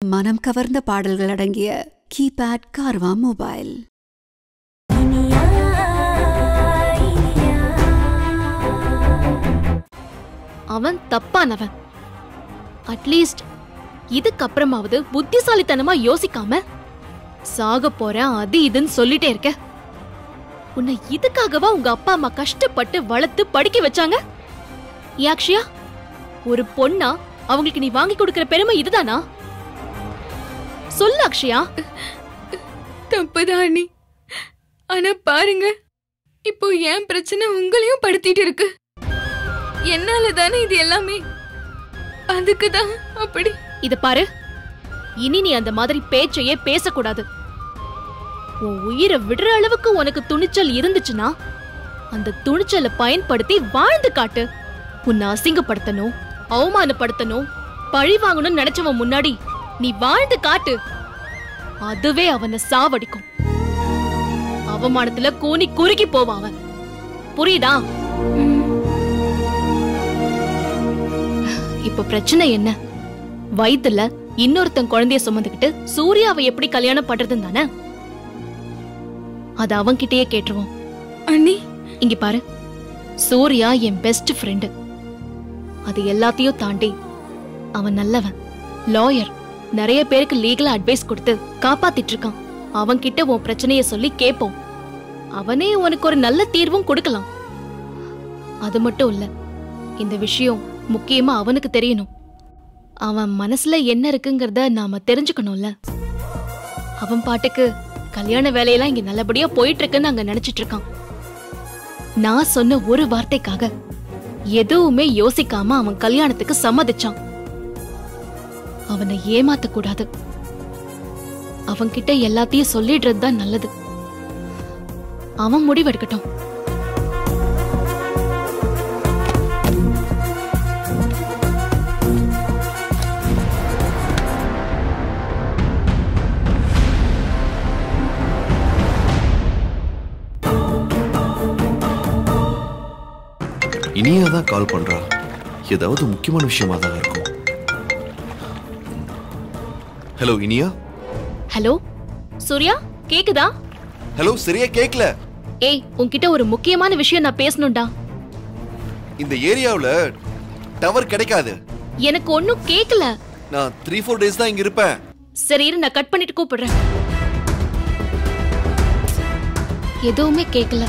மனம் கவர்ந்த பாடல்கள் அடங்கிய கீபேட் கார்வா மொபைல் அவன் தப்பானவன் அட்லீஸ்ட் இதுக்கப்புறமாவது புத்திசாலித்தனமா யோசிக்காம சாக போறேன் அது இதுன்னு சொல்லிட்டே இருக்க உன்னை இதுக்காகவா உங்க அப்பா அம்மா கஷ்டப்பட்டு வளர்த்து படிக்க வச்சாங்க யாக்ஷியா ஒரு பொண்ணா அவங்களுக்கு நீ வாங்கி கொடுக்கிற பெருமை இதுதானா சொல்லு அக்ஷயா தப்புதான் அண்ணி ஆனா பாருங்க இப்போ என் பிரச்சனை உங்களையும் படுத்திட்டு இருக்கு என்னால தானே இது எல்லாமே அதுக்கு தான் அப்படி இத பாரு இனி நீ அந்த மாதிரி பேச்சையே பேசக்கூடாது உன் உயிரை விடுற அளவுக்கு உனக்கு துணிச்சல் இருந்துச்சுன்னா அந்த துணிச்சலை பயன்படுத்தி வாழ்ந்து காட்டு உன்னை அசிங்கப்படுத்தணும் அவமானப்படுத்தணும் பழி வாங்கணும்னு நினைச்சவன் முன்னாடி நீ வாழ்ந்து காட்டு அதுவே அவனை சாவடிக்கும் அவமானத்துல கூனி குறுகி போவான் அவன் புரியுதா இப்ப பிரச்சனை என்ன வயித்துல இன்னொருத்தன் குழந்தைய சுமந்துக்கிட்டு சூர்யாவை எப்படி கல்யாணம் பண்றதுன்னு தானே அது அவன்கிட்டயே கேட்டுருவோம் அண்ணி இங்க பாரு சூர்யா என் பெஸ்ட் ஃப்ரெண்டு அது எல்லாத்தையும் தாண்டி அவன் நல்லவன் லாயர் நிறைய பேருக்கு லீகலா அட்வைஸ் கொடுத்து காப்பாத்திட்டு இருக்கான் அவன்கிட்ட உன் பிரச்சனைய சொல்லி கேட்போம் அவனே உனக்கு ஒரு நல்ல தீர்வும் கொடுக்கலாம் அது மட்டும் இல்ல இந்த விஷயம் முக்கியமா அவனுக்கு தெரியணும் அவன் மனசுல என்ன இருக்குங்கிறத நாம தெரிஞ்சுக்கணும்ல அவன் பாட்டுக்கு கல்யாண வேலையெல்லாம் இங்க நல்லபடியா போயிட்டு இருக்குன்னு அங்க நினைச்சிட்டு இருக்கான் நான் சொன்ன ஒரு வார்த்தைக்காக எதுவுமே யோசிக்காம அவன் கல்யாணத்துக்கு சம்மதிச்சான் அவனை ஏமாத்த கூடாது அவன்கிட்ட எல்லாத்தையும் சொல்லிடுறது தான் நல்லது அவன் முடிவெடுக்கட்டும் இனியா தான் கால் பண்றா ஏதாவது முக்கியமான விஷயமா தான் இருக்கும் ஹலோ இனியா ஹலோ சூர்யா கேக்குதா ஹலோ சரியா கேக்கல ஏய் உன்கிட்ட ஒரு முக்கியமான விஷயம் நான் பேசணும்டா இந்த ஏரியாவுல டவர் கிடைக்காது எனக்கு ஒன்னும் கேக்கல நான் த்ரீ ஃபோர் டேஸ் தான் இங்க இருப்பேன் சரி இரு நான் கட் பண்ணிட்டு கூப்பிடுறேன் எதுவுமே கேக்கல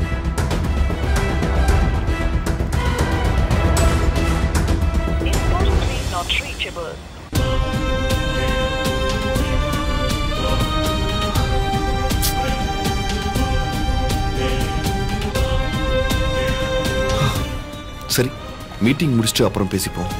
சரி மீட்டிங் முடிச்சுட்டு அப்புறம் பேசிப்போம்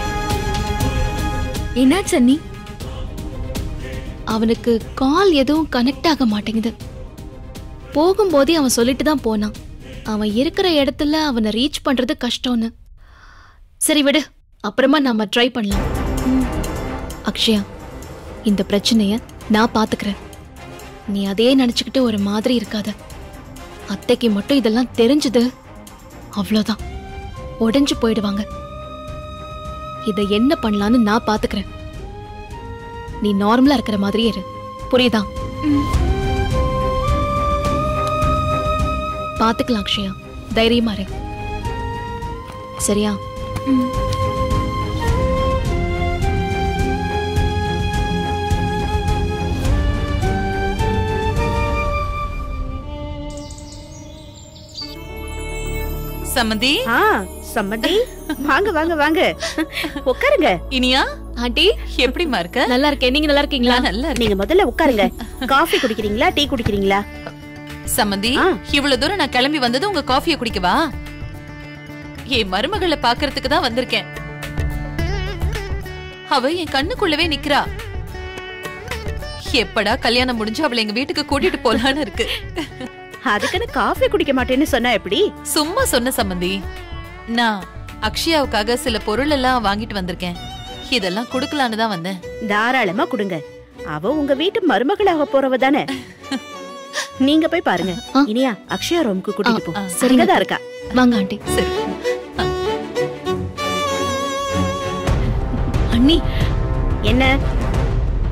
என்னாச்சு அண்ணி அவனுக்கு கால் எதுவும் கனெக்ட் ஆக மாட்டேங்குது போகும்போதே அவன் சொல்லிட்டு தான் போனான் அவன் இருக்கிற இடத்துல அவனை ரீச் பண்றது கஷ்டம்னு சரி விடு அப்புறமா நாம ட்ரை பண்ணலாம் ம். அக்ஷயா இந்த பிரச்சனைய நான் பாத்துக்கிறேன் நீ அதே நினைச்சுக்கிட்டு ஒரு மாதிரி இருக்காத அத்தைக்கு மட்டும் இதெல்லாம் தெரிஞ்சது அவ்வளோதான் உடைஞ்சு போயிடுவாங்க இதை என்ன பண்ணலான்னு நான் பாத்துக்கிறேன் நீ நார்மலா இருக்கிற மாதிரியே இரு புரியுதா பாத்துக்கலாம் அக்ஷயா தைரியமா இரு சரியா சம்மந்தி ஆ சம்மந்தி வாங்க வாங்க வாங்க உட்காருங்க இனியா ஆண்டி எப்படிமா இருக்க நல்லா இருக்கேன் நீங்க நல்லா இருக்கீங்களா நான் நல்லா இருக்கேன் நீங்க முதல்ல உட்காருங்க காஃபி குடிக்கிறீங்களா டீ குடிக்கிறீங்களா சம்மந்தி ஆ. இவ்வளவு தூரம் நான் கிளம்பி வந்தது உங்க காஃபியை குடிக்கவா என் மருமகளை பாக்குறதுக்கு தான் வந்திருக்கேன் அவ என் கண்ணுக்குள்ளவே நிக்கிறா எப்படா கல்யாணம் முடிஞ்சு அவளை எங்க வீட்டுக்கு கூட்டிட்டு போலான்னு இருக்கு அதுக்குன்னு காஃபி குடிக்க மாட்டேன்னு சொன்னா எப்படி சும்மா சொன்ன சம்மந்தி நான் அக்ஷயாவுக்காக சில பொருள் எல்லாம் வாங்கிட்டு வந்திருக்கேன் இதெல்லாம் குடுக்கலான்னு தான் வந்தேன் தாராளமா கொடுங்க அவ உங்க வீட்டு மருமகளாக போறவ தானே நீங்க போய் பாருங்க ஆ. இனியா அக்ஷயா ரூமுக்கு கூட்டிட்டு போ ஆ, சரிங்க. சரிங்கதான் இருக்கா வாங்க ஆண்டி சரி அண்ணி என்ன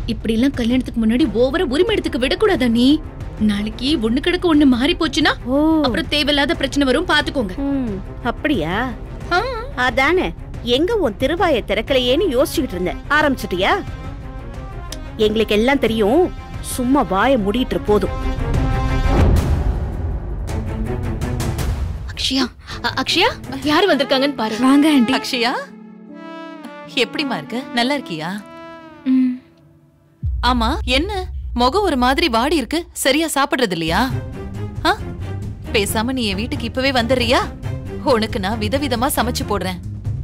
இப்படி எல்லாம் கல்யாணத்துக்கு முன்னாடி ஓவரா உரிமை எடுத்துக்க விடக்கூடாதா நீ நாளைக்கு ஒண்ணு கிடக்க ஒண்ணு மாறி போச்சுன்னா ஓ அப்புறம் தேவையில்லாத பிரச்சனை வரும் பாத்துக்கோங்க ம், அப்படியா ஆ, அதானே எங்க உன் திருவாய திறக்கலையேன்னு யோசிச்சுக்கிட்டு இருந்தேன் ஆரம்பிச்சிட்டியா எங்களுக்கு எல்லாம் தெரியும் சும்மா வாய மூடிட்டு இரு போதும் அக்ஷயா அ- அக்ஷயா யாரு வந்திருக்காங்கன்னு பாரு வாங்க ஆண்டி அக்ஷயா எப்படிமா இருக்க நல்லா இருக்கியா ம், ஆமா என்ன முகம் ஒரு மாதிரி வாடி இருக்கு சரியா சாப்பிடுறது இல்லையா ஆ? பேசாம நீ என் வீட்டுக்கு இப்பவே வந்துடுறியா உனக்கு நான் விதவிதமா சமைச்சு போடுறேன்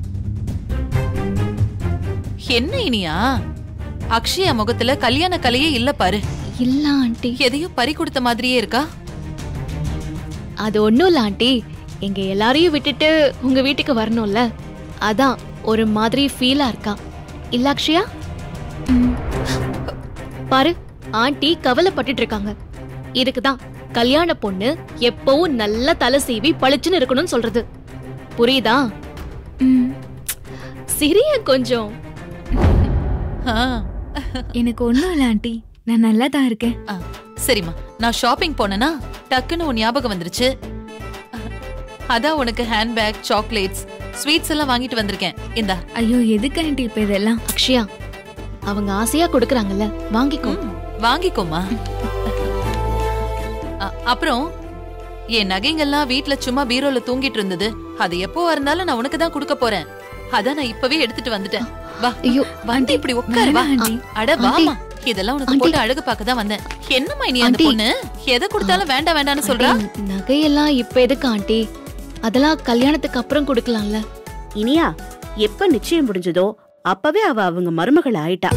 என்ன இனியா அக்ஷயா முகத்துல கல்யாண கலையே இல்ல பாரு இல்ல ஆண்டி எதையோ பறி கொடுத்த மாதிரியே இருக்கா அது ஒண்ணும் இல்ல ஆண்டி எங்க எல்லாரையும் விட்டுட்டு உங்க வீட்டுக்கு வரணும்ல அதான் ஒரு மாதிரி ஃபீலா இருக்கா இல்ல அக்ஷயா ம். பாரு ஆண்டி கவலைப்பட்டுட்டு இருக்காங்க இதுக்கு தான் கல்யாண பொண்ணு எப்பவும் நல்ல தலை சீவி பளிச்சுன்னு இருக்கணும்னு சொல்றது புரியுதா ம். சிரிய கொஞ்சம் ஆ, எனக்கு ஒண்ணும் இல்ல ஆண்டி நான் நல்லா தான் இருக்கேன் ஆ, சரிம்மா நான் ஷாப்பிங் போனேனா டக்குன்னு உன் ஞாபகம் வந்துருச்சு அதான் உனக்கு ஹேண்ட்பேக் சாக்லேட்ஸ் ஸ்வீட்ஸ் எல்லாம் வாங்கிட்டு வந்திருக்கேன் இந்தா ஐயோ எதுக்கு ஆண்டி இப்ப இதெல்லாம் அக்ஷயா அவங்க ஆசையா கொடுக்கறாங்கல்ல வாங்கிக்கோ ம், வாங்கிக்கோமா அ- அப்புறம் என் நகைங்கெல்லாம் வீட்ல சும்மா பீரோல தூங்கிட்டு இருந்தது அது எப்போ இருந்தாலும் நான் உனக்கு தான் கொடுக்க போறேன் அதான் நான் இப்பவே எடுத்துட்டு வந்துட்டேன் வா ஐயோ வந்து இப்படி உட்காரு வா வேணாம் ஆண்டி. அட ஆண்டி. வாமா இதெல்லாம் உனக்கு ஆண்டி. போட்டு அழகு பார்க்க தான் வந்தேன் என்னம்மா இனி அந்த ஆண்டி. பொண்ணு எதை கொடுத்தாலும் வேண்டாம் வேண்டாம்னு சொல்றா ஆண்டி, நகையெல்லாம் இப்ப எதுக்கு ஆண்டி அதெல்லாம் கல்யாணத்துக்கு அப்புறம் கொடுக்கலாம்ல இனியா எப்ப நிச்சயம் முடிஞ்சதோ அப்பவே அவ அவங்க மருமகள் ஆயிட்டா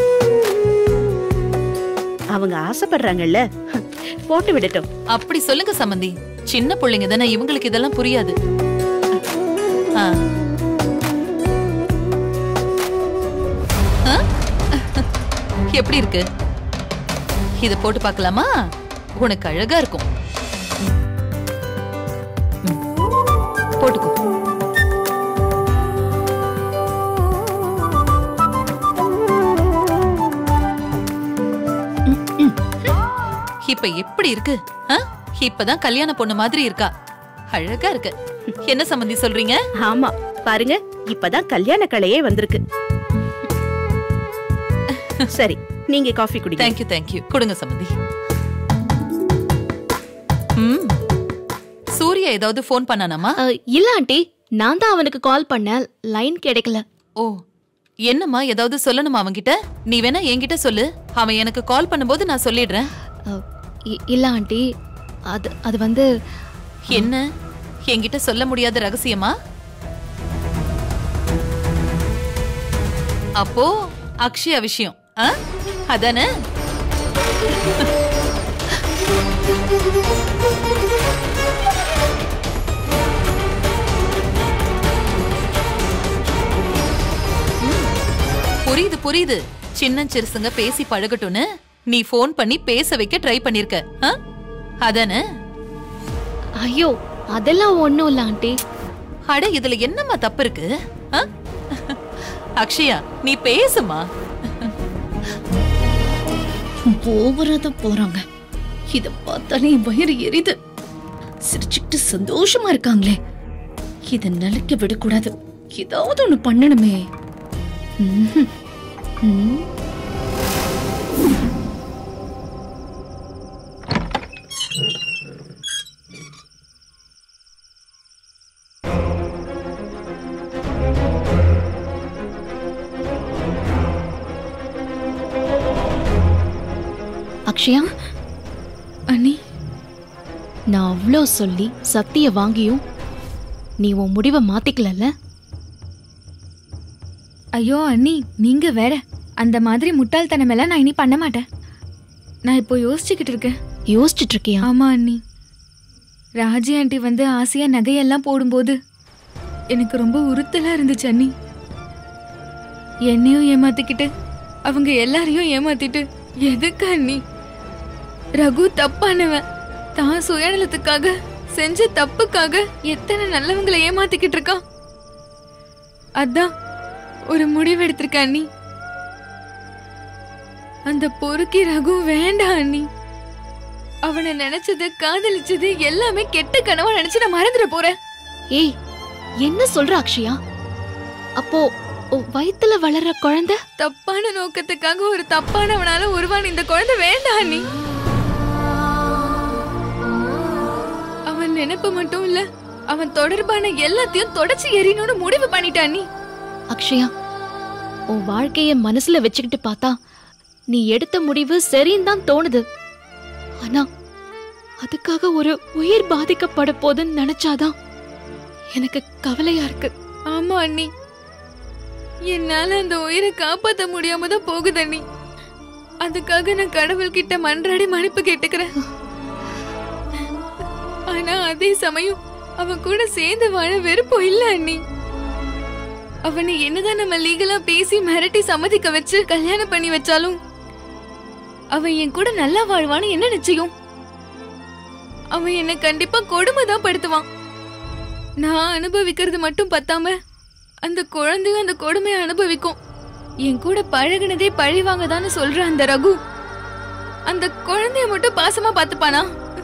அவங்க ஆசைப்படுறாங்கல்ல போட்டு விடட்டும் அப்படி சொல்லுங்க சம்மந்தி சின்ன பிள்ளைங்க தானே இவங்களுக்கு இதெல்லாம் புரியாது ஆ. ஆ? எப்படி இருக்கு இத போட்டு பார்க்கலாமா உனக்கு அழகா இருக்கும் ம். போட்டுக்கோ இப்ப எப்படி இருக்கு ஆ? இப்பதான் கல்யாண பொண்ணு மாதிரி இருக்கா அழகா இருக்கு என்ன சம்மந்தி சொல்றீங்க ஆமா பாருங்க இப்பதான் கல்யாண கலையே வந்திருக்கு சரி நீங்க காஃபி குடிங்க தேங்க்யூ தேங்க்யூ கொடுங்க சம்மந்தி ம் சூர்யா ஏதாவது ஃபோன் பண்ணானாமா அ, இல்ல ஆண்டி நான் தான் அவனுக்கு கால் பண்ணேன் லைன் கிடைக்கல ஓ என்னம்மா ஏதாவது சொல்லணுமா அவன்கிட்ட நீ வேணா என்கிட்ட சொல்லு அவன் எனக்கு கால் பண்ணும்போது நான் சொல்லிடுறேன் அ, இ- இல்ல ஆண்டி அது அது வந்து என்ன என்கிட்ட சொல்ல முடியாத ரகசியமா அப்போ அக்ஷயா விஷயம் ஆ? அதானே ம், புரியுது புரியுது சின்ன சிறுசுங்க பேசி பழகட்டும்னு நீ ஃபோன் பண்ணி பேச வைக்க ட்ரை பண்ணிருக்க ஆ? அதானே ஐயோ அதெல்லாம் ஒண்ணும் இல்ல ஆண்டி அட இதுல என்னம்மா தப்பு இருக்கு ஆ? அக்ஷயா நீ பேசுமா ஓவரா தான் போறாங்க இத பார்த்தாலே என் வயிறு எரியுது சிரிச்சுக்கிட்டு சந்தோஷமா இருக்காங்களே இத நிலைக்க விடக்கூடாது ஏதாவது ஒண்ணு பண்ணணுமே ம்ஹும். ம். அக்ஷயா அண்ணி நான் அவ்வளோ சொல்லி சத்திய வாங்கியும் நீ உன் முடிவை மாத்திக்கலல்ல ஐயோ அண்ணி நீங்க வேற அந்த மாதிரி முட்டாள்தனம் எல்லாம் நான் இனி பண்ண மாட்டேன் நான் இப்போ யோசிச்சுக்கிட்டு இருக்கேன் யோசிச்சுட்டு இருக்கியா ஆமா அண்ணி ராஜி ஆண்டி வந்து ஆசையா நகையெல்லாம் போடும்போது எனக்கு ரொம்ப உறுத்தலா இருந்துச்சு அண்ணி என்னையும் ஏமாத்திக்கிட்டு அவங்க எல்லாரையும் ஏமாத்திட்டு எதுக்கு அண்ணி ரகு தப்பானவன் தான் சுயநலத்துக்காக செஞ்ச தப்புக்காக எத்தனை நல்லவங்களை ஏமாத்திக்கிட்டு இருக்கான் அதான் ஒரு முடிவு எடுத்திருக்கேன் அண்ணி அந்த பொறுக்கி ரகு வேண்டாம் அண்ணி அவனை நினைச்சது காதலிச்சது எல்லாமே கெட்ட கனவா நினைச்சு நான் மறந்துட போறேன் ஏய் என்ன சொல்ற அக்ஷயா அப்போ உன் வயித்துல வளர்ற குழந்தை தப்பான நோக்கத்துக்காக ஒரு தப்பானவனால உருவான இந்த குழந்தை வேண்டாம் அண்ணி அவன் நினைப்பு மட்டும் இல்ல அவன் தொடர்பான எல்லாத்தையும் தொடச்சு எறியணும்னு முடிவு பண்ணிட்டான் நீ அக்ஷயா உன் வாழ்க்கைய மனசுல வச்சுக்கிட்டு பார்த்தா நீ எடுத்த முடிவு சரின்னு தான் தோணுது ஆனா அதுக்காக ஒரு உயிர் பாதிக்கப்பட போதுன்னு நினைச்சாதான் எனக்கு கவலையா இருக்கு ஆமா அண்ணி என்னால அந்த உயிரை காப்பாத்த முடியாம தான் போகுது அண்ணி அதுக்காக நான் கடவுள் கிட்ட மன்றாடி மன்னிப்பு கேட்டுக்கிறேன் ஆனா அதே சமயம் அவன் கூட சேர்ந்து வாழ வெறுப்பம் இல்ல அண்ணி அவனை என்னதான் நம்ம லீகலா பேசி மிரட்டி சம்மதிக்க வச்சு கல்யாணம் பண்ணி வச்சாலும் அவன் என் கூட நல்லா வாழ்வான்னு என்ன நிச்சயம் அவன் என்ன கண்டிப்பா கொடுமை தான் படுத்துவான் நான் அனுபவிக்கிறது மட்டும் பத்தாம அந்த குழந்தையும் அந்த கொடுமையை அனுபவிக்கும் என் கூட பழகுனதே பழிவாங்கதான்னு சொல்ற அந்த ரகு அந்த குழந்தைய மட்டும் பாசமா பாத்துப்பானா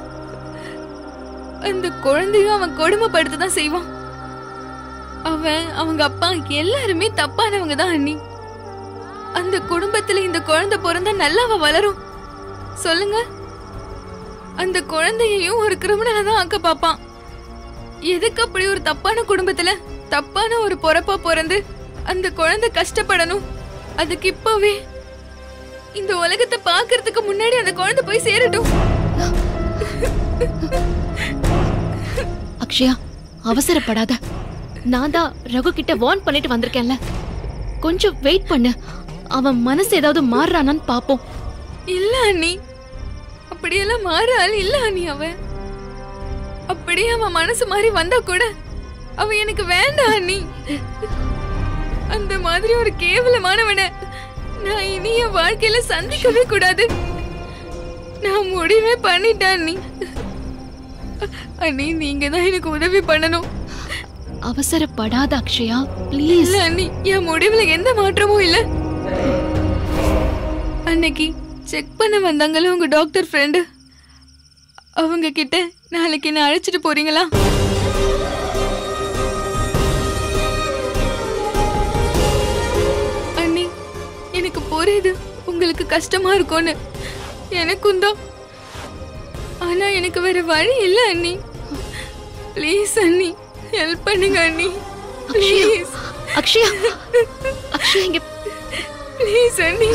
அந்த குழந்தையும் அவன் கொடுமைப்படுத்த தான் செய்வான் அவன் அவங்க அப்பா எல்லாருமே தப்பானவங்க தான் அண்ணி அந்த குடும்பத்துல இந்த குழந்தை பிறந்தா நல்லா அவ வளரும் சொல்லுங்க அந்த குழந்தையையும் ஒரு கிரிமினலா தான் ஆக்க பாப்பான் எதுக்கு அப்படி ஒரு தப்பான குடும்பத்துல தப்பான ஒரு பொறப்பா பிறந்து அந்த குழந்தை கஷ்டப்படணும் அதுக்கு இப்பவே இந்த உலகத்தை பாக்குறதுக்கு முன்னாடி அந்த குழந்தை போய் சேரட்டும் அக்ஷயா அவசரப்படாத நான் தான் ரகு கிட்ட வார்ன் பண்ணிட்டு வந்திருக்கேன்ல கொஞ்சம் வெயிட் பண்ணு அவன் மனசு ஏதாவது மாறுறானான்னு பாப்போம் இல்ல அண்ணி அப்படியெல்லாம் மாற ஆள் இல்ல அண்ணி அவன் அப்படியே அவன் மனசு மாறி வந்தா கூட அவன் எனக்கு வேண்டாம் அண்ணி அந்த மாதிரி ஒரு கேவலமானவனை நான் இனி என் வாழ்க்கையில சந்திக்கவே கூடாது நான் முடிவே பண்ணிட்டேன் அண்ணி அண்ணி நீங்க தான் எனக்கு உதவி பண்ணணும் அவசரப்படாத அக்ஷயா ப்ளீஸ் இல்ல அண்ணி என் முடிவுல எந்த மாற்றமும் இல்ல அன்னைக்கு செக் பண்ண வந்தாங்கல்ல உங்க டாக்டர் ஃப்ரெண்டு அவங்க கிட்ட நாளைக்கு என்ன அழைச்சிட்டு போறீங்களா அண்ணி எனக்கு புரியுது உங்களுக்கு கஷ்டமா இருக்கும்னு எனக்கும் தான் ஆனா எனக்கு வேற வழி இல்ல அண்ணி ப்ளீஸ் அண்ணி ஹெல்ப் பண்ணுங்க அண்ணி ப்ளீஸ் அக்ஷயா அக்ஷயா இங்க ப்ளீஸ் அண்ணி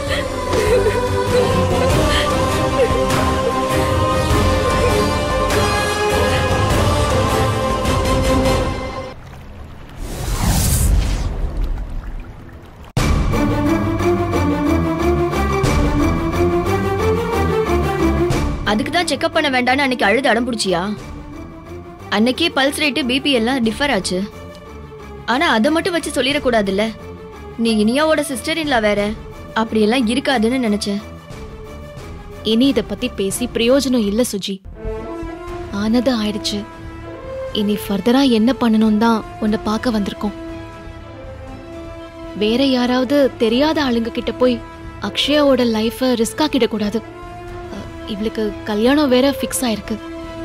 அதுக்கு தான் செக்அப் பண்ண வேண்டாம்னு அன்னைக்கு அழுது அடம் பிடிச்சியா அன்னைக்கே பல்ஸ் ரேட்டு பிபி எல்லாம் டிஃபர் ஆச்சு ஆனா அதை மட்டும் வச்சு சொல்லிடக்கூடாதுல்ல நீ இனியாவோட சிஸ்டர் இல்ல வேற அப்படியெல்லாம் இருக்காதுன்னு நினைச்சேன் இனி இத பத்தி பேசி பிரயோஜனம் இல்ல சுஜி ஆனது ஆயிடுச்சு இனி ஃபர்தரா என்ன பண்ணணும் தான் உன்னை பார்க்க வந்திருக்கோம் வேற யாராவது தெரியாத ஆளுங்க கிட்ட போய் அக்ஷயாவோட லைஃப ரிஸ்க் ஆக்கிட கூடாது அஹ், இவளுக்கு கல்யாணம் வேற ஃபிக்ஸ் ஆயிருக்கு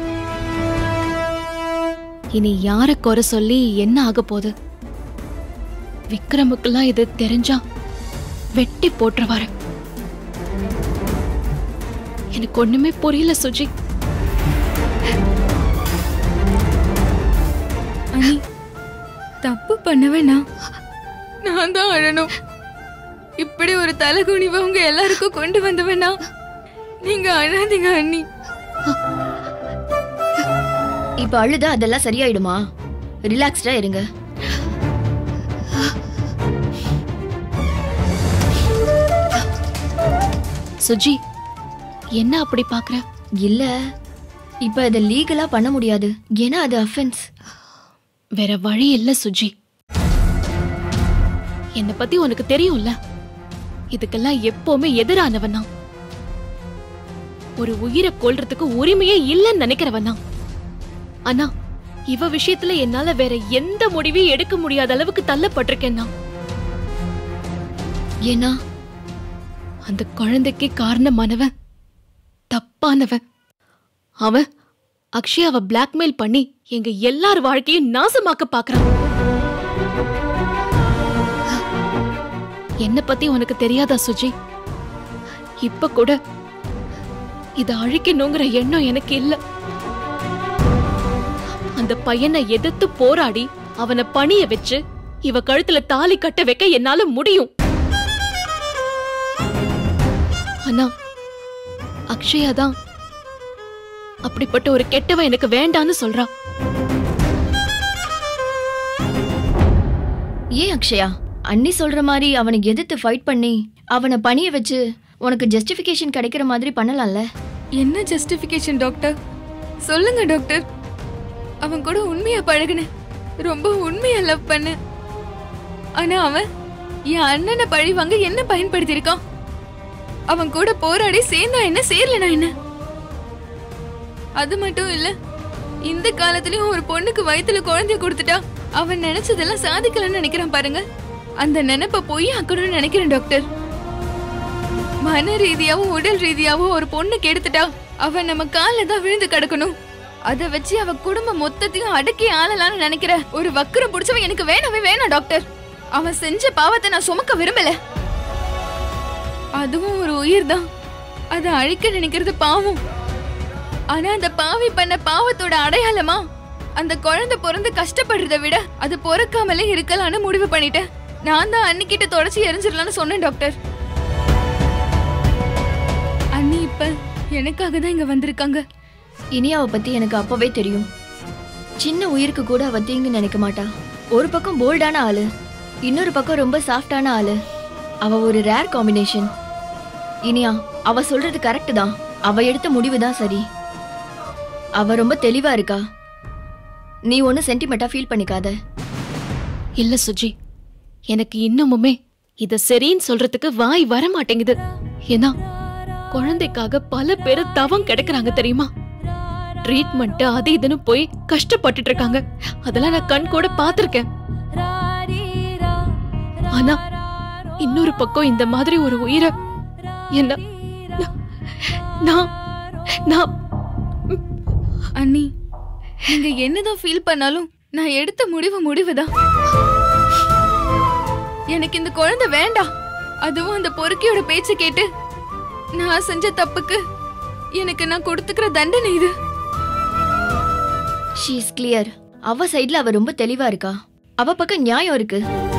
இனி யார குறை சொல்லி என்ன ஆக போகுது விக்ரமுக்கெல்லாம் இது தெரிஞ்சா வெட்டி போட்டுருவாரு எனக்கு ஒண்ணுமே புரியல சுஜி அண்ணி தப்பு பண்ணவே நான் நான் தான் அழணும் இப்படி ஒரு தலைகுனிவை உங்க எல்லாருக்கும் கொண்டு வந்தவனா நீங்க அழாதீங்க அண்ணி இப்ப அழுதா அதெல்லாம் சரியாயிடுமா ரிலாக்ஸ்டா இருங்க சுஜி என்ன அப்படி பாக்குற இல்ல இப்ப இதை லீகலா பண்ண முடியாது ஏன்னா அது அஃபென்ஸ் வேற வழி இல்ல சுஜி என்னை பத்தி உனக்கு தெரியும்ல இதுக்கெல்லாம் எப்பவுமே எதிரானவன் தான் ஒரு உயிரை கொல்றதுக்கு உரிமையே இல்லைன்னு நினைக்கிறவன் தான் ஆனா இவ விஷயத்துல என்னால வேற எந்த முடிவையும் எடுக்க முடியாத அளவுக்கு தள்ளப்பட்டிருக்கேன் நான் ஏன்னா அந்த குழந்தைக்கு காரணமானவன் தப்பானவன் அவன் அக்ஷயாவை பிளாக்மெயில் பண்ணி எங்க எல்லார் வாழ்க்கையும் நாசமாக்க பாக்குறான் என்ன பத்தி உனக்கு தெரியாதா சுஜி இப்ப கூட இத அழிக்கணுங்கிற எண்ணம் எனக்கு இல்ல அந்த பையனை எதிர்த்து போராடி அவனை பணிய வச்சு இவ கழுத்துல தாலி கட்ட வைக்க என்னால முடியும் ஆனா அக்ஷயா தான் அப்படிப்பட்ட ஒரு கெட்டவன் எனக்கு வேண்டான்னு சொல்றா ஏன் அக்ஷயா அண்ணி சொல்ற மாதிரி அவனை எதிர்த்து ஃபைட் பண்ணி அவனை பணிய வச்சு உனக்கு ஜஸ்டிஃபிகேஷன் கிடைக்கிற மாதிரி பண்ணலாம்ல என்ன ஜஸ்டிஃபிகேஷன் டாக்டர் சொல்லுங்க டாக்டர் அவன் கூட உண்மையா பழகுனேன் ரொம்ப உண்மையா லவ் பண்ண ஆனா அவன் என் அண்ணனை பழி வாங்க என்ன பயன்படுத்தியிருக்கான் அவன் கூட போராடி சேர்ந்தா என்ன சேரலனா என்ன அது மட்டும் இல்ல இந்த காலத்துலயும் ஒரு பொண்ணுக்கு வயித்துல குழந்தைய கொடுத்துட்டா அவன் நினைச்சதெல்லாம் சாதிக்கலன்னு நினைக்கிறான் பாருங்க அந்த நினைப்ப போய் ஆக்கணும்னு நினைக்கிறேன் டாக்டர் மன ரீதியாவும் உடல் ரீதியாவும் ஒரு பொண்ணு கெடுத்துட்டா அவ நம்ம கால்ல தான் விழுந்து கிடக்கணும் அத வச்சு அவ குடும்பம் மொத்தத்தையும் அடக்கி ஆளலாம்னு நினைக்கிற ஒரு வக்கரம் புடிச்சவன் எனக்கு வேணவே வேணாம் டாக்டர் அவன் செஞ்ச பாவத்தை நான் சுமக்க விரும்பல அதுவும் ஒரு உயிர் தான் அதை அழிக்க நினைக்கிறது பாவம் ஆனா அந்த பாவி பண்ண பாவத்தோட அடையாளமா அந்த குழந்தை பிறந்து கஷ்டப்படுறதை விட அது பொறுக்காமலே இருக்கலாம்னு முடிவு பண்ணிட்டேன் நான் தான் அன்னிக்கிட்ட தொடச்சி எரிஞ்சிடலாம்னு சொன்னேன் டாக்டர் அண்ணி இப்ப எனக்காக தான் இங்க வந்திருக்காங்க இனியாவை பத்தி எனக்கு அப்பவே தெரியும் சின்ன உயிருக்கு கூட அவ தீங்கு நினைக்க மாட்டா ஒரு பக்கம் போல்டான ஆளு இன்னொரு பக்கம் ரொம்ப சாஃப்டான ஆளு அவ ஒரு ரேர் காம்பினேஷன் இனியா அவ சொல்றது கரெக்ட் தான் அவ எடுத்த முடிவு தான் சரி அவ ரொம்ப தெளிவா இருக்கா நீ ஒன்னும் சென்டிமெண்டா ஃபீல் பண்ணிக்காத இல்ல சுஜி எனக்கு இன்னமுமே இத சரின்னு சொல்றதுக்கு வாய் வர மாட்டேங்குது ஏன்னா குழந்தைக்காக பல பேர் தவம் கிடைக்கிறாங்க தெரியுமா ட்ரீட்மெண்ட் அது இதுன்னு போய் கஷ்டப்பட்டுட்டு இருக்காங்க அதெல்லாம் நான் கண் கூட பாத்திருக்கேன் ஆனா இன்னொரு பக்கம் இந்த மாதிரி ஒரு உயிரை என்ன நான்- நான் நான் அண்ணி நீங்க என்னதான் ஃபீல் பண்ணாலும் நான் எடுத்த முடிவு முடிவுதான் எனக்கு இந்த குழந்தை வேண்டாம் அதுவும் அந்த பொறுக்கியோட பேச்ச கேட்டு நான் செஞ்ச தப்புக்கு எனக்கு நான் கொடுத்துக்கிற தண்டனை இது ஷீ இஸ் கிளியர் அவ சைடுல அவ ரொம்ப தெளிவா இருக்கா அவ பக்கம் நியாயம் இருக்கு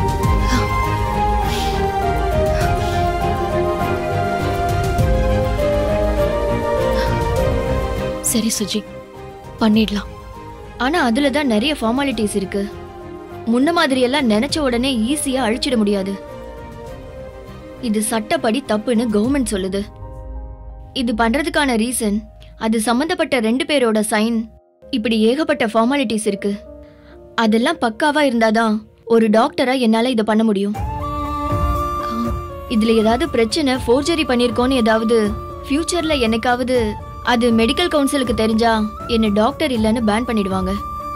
சரி சுஜி பண்ணிடலாம் ஆனா அதுல தான் நிறைய ஃபார்மாலிட்டிஸ் இருக்கு முன்ன மாதிரி எல்லாம் நினைச்ச உடனே ஈஸியா அழிச்சிட முடியாது இது சட்டப்படி தப்புன்னு கவர்மெண்ட் சொல்லுது இது பண்றதுக்கான ரீசன் அது சம்பந்தப்பட்ட ரெண்டு பேரோட சைன் இப்படி ஏகப்பட்ட ஃபார்மாலிட்டிஸ் இருக்கு அதெல்லாம் பக்காவா இருந்தாதான் ஒரு டாக்டரா என்னால இதை பண்ண முடியும் இதுல ஏதாவது பிரச்சனை ஃபோர்ஜரி பண்ணிருக்கோன்னு ஏதாவது ஃபியூச்சர்ல என்னைக்காவது அது மெடிக்கல் கவுன்சிலுக்கு தெரிஞ்சா என்ன டாக்டர் இல்லைன்னு பேன் பண்ணிடுவாங்க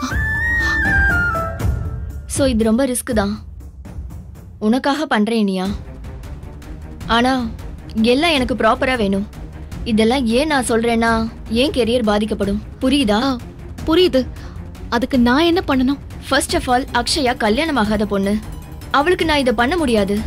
சோ இது ரொம்ப ரிஸ்க் தான் உனக்காக பண்றேன் இனியா ஆனா எல்லாம் எனக்கு ப்ராப்பரா வேணும் இதெல்லாம் ஏன் நான் சொல்றேன்னா ஏன் கெரியர் பாதிக்கப்படும் புரியுதா ஆ, புரியுது அதுக்கு நான் என்ன பண்ணணும் ஃபர்ஸ்ட் ஆஃப் ஆல் அக்ஷயா கல்யாணம் ஆகாத பொண்ணு அவளுக்கு நான் இதை பண்ண முடியாது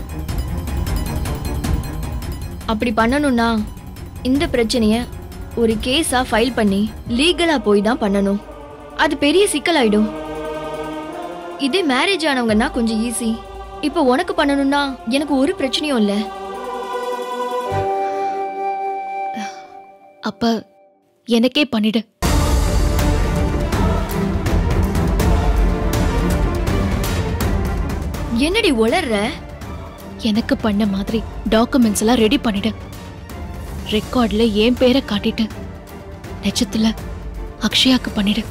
அப்படி பண்ணணும்னா இந்த பிரச்சனைய ஒரு கேஸா ஃபைல் பண்ணி லீகலா போய் தான் பண்ணணும் அது பெரிய சிக்கலாயிடும் இதே மேரேஜ் ஆனவங்கன்னா கொஞ்சம் ஈஸி இப்போ உனக்கு பண்ணணும்னா எனக்கு ஒரு பிரச்சனையும் இல்ல அப்ப எனக்கே பண்ணிடு என்னடி உளர்ற எனக்கு பண்ண மாதிரி டாக்குமெண்ட்ஸ் எல்லாம் ரெடி பண்ணிடு ரெக்கார்ட்ல என் பேரை காட்டிட்டு நிஜத்துல அக்ஷயாக்கு பண்ணிடு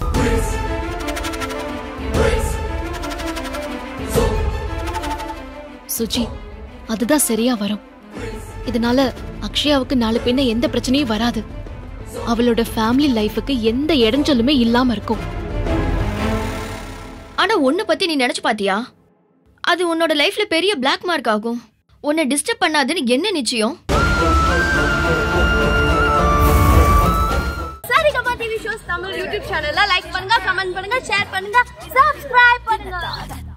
சுஜி அதுதான் சரியா வரும் இதனால அக்ஷயாவுக்கு நாளை பின்ன எந்த பிரச்சனையும் வராது அவளோட ஃபேமிலி லைஃபுக்கு எந்த இடைஞ்சலுமே இல்லாம இருக்கும் ஆனா ஒன்னு பத்தி நீ நினைச்சு பாத்தியா அது உன்னோட லைஃப்ல பெரிய பிளாக் மார்க் ஆகும் உன்னை டிஸ்டர்ப் பண்ணாதுன்னு என்ன நிச்சயம் கமெண்ட் பண்ணுங்க ஷேர் பண்ணுங்க சப்ஸ்கிரைப் பண்ணுங்க